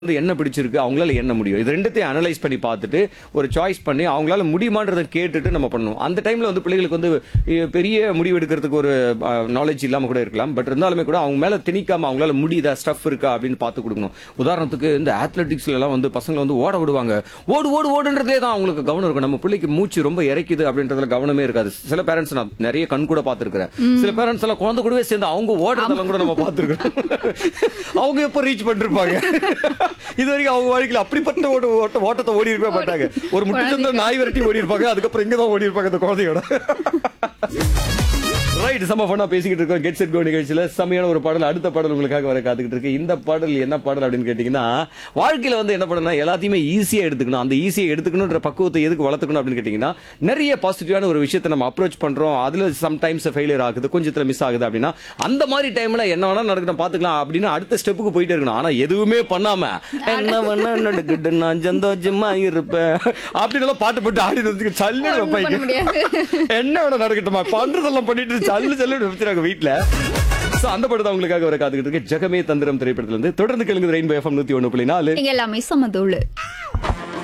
வந்து என்ன பிடிச்சிருக்கு அவங்களால என்ன முடியும் இது ரெண்டுத்தையும் அனலைஸ் பண்ணி பார்த்துட்டு ஒரு சாய்ஸ் பண்ணி அவங்களால முடியுமான்றதை கேட்டுட்டு நம்ம பண்ணணும் அந்த டைம்ல வந்து பிள்ளைகளுக்கு வந்து அஹ், பெரிய முடிவு எடுக்கிறதுக்கு ஒரு நாலேஜ் இல்லாம கூட இருக்கலாம் பட் இருந்தாலுமே கூட அவங்க மேல திணிக்காம அவங்களால முடியுதா ஸ்டஃப் இருக்கா அப்படின்னு பார்த்து கொடுக்கணும் உதாரணத்துக்கு இந்த அத்லெட்டிக்ஸ்ல எல்லாம் வந்து பசங்க வந்து ஓட விடுவாங்க ஓடு ஓடு ஓடுன்றதே தான் அவங்களுக்கு கவனம் இருக்கும் நம்ம பிள்ளைக்கு மூச்சு ரொம்ப இறைக்குது அப்படின்றதுல கவனமே இருக்காது சில பேரண்ட்ஸ் நான் நிறைய கண் கூட பார்த்திருக்கிறேன் சில பேரண்ட்ஸ் எல்லாம் குழந்தை கூடவே சேர்ந்து அவங்க ஓடுறதெல்லாம் கூட நம்ம பார்த்திருக்கோம் அவங்க எப்ப ரீச் பண்ணிருப்பாங்க இது வரைக்கும் அவங்க வாழ்க்கையில அப்படிப்பட்ட ஓட்ட ஓட்ட ஓட்டத்தை ஓடி இருக்கவே மாட்டாங்க ஒரு முட்டு நாய் விரட்டி ஓடி இருப்பாங்க அதுக்கப்புறம் இங்க தான் ஓடி இருப்பாங்க அந்த குழந்தையோட ரைட் சம ஃபன்னா பேசிக்கிட்டு இருக்கோம் கெட் செட் கோ நிகழ்ச்சியில செம்மையான ஒரு பாடல் அடுத்த பாடல் உங்களுக்காக வர காத்துக்கிட்டு இருக்கு இந்த பாடல் என்ன பாடல் அப்படின்னு கேட்டீங்கன்னா வாழ்க்கையில வந்து என்ன பண்ணணும் எல்லாத்தையுமே ஈஸியா எடுத்துக்கணும் அந்த ஈஸியா எடுத்துக்கணுன்ற பக்குவத்தை எதுக்கு வளர்த்துக்கணும் அப்படின்னு கேட்டீங்கன்னா நிறைய பாசிட்டிவான ஒரு விஷயத்தை நம்ம அப்ரோச் பண்றோம் அதுல சம்டைம்ஸ் ஃபெயிலியர் ஆகுது கொஞ்சத்துல மிஸ் ஆகுது அப்படின்னா அந்த மாதிரி டைம்ல என்ன வேணா நடக்கணும் பாத்துக்கலாம் அப்படின்னு அடுத்த ஸ்டெப்புக்கு போயிட்டே இருக்கணும் ஆனா எதுவுமே பண்ணாம என்ன வேணா நடக்கட்டு நான் சந்தோஷமா இருப்பேன் அப்படின்னு எல்லாம் பாட்டு போட்டு ஆடி வந்து சல்லு ஒண்ணும் பண்ண வைப்பாங்க முடியாது. என்ன வேணா நடக்கட்டுமா பண்றதெல்லாம் பண்ணிட்டு சல்லு சல்லு வச்சுறாங்க வீட்டுல சோ அந்த படத்தை உங்களுக்காக வர காத்துக்கிட்டு இருக்கு ஜெகமே தந்திரம் திரைப்படத்துல இருந்து தொடர்ந்து கேளுங்க ரெயின்போ எஃப்எம் நூத்தி ஒண்ணு புள்ளி நாலு இங்க எல்லாமே சமதூளு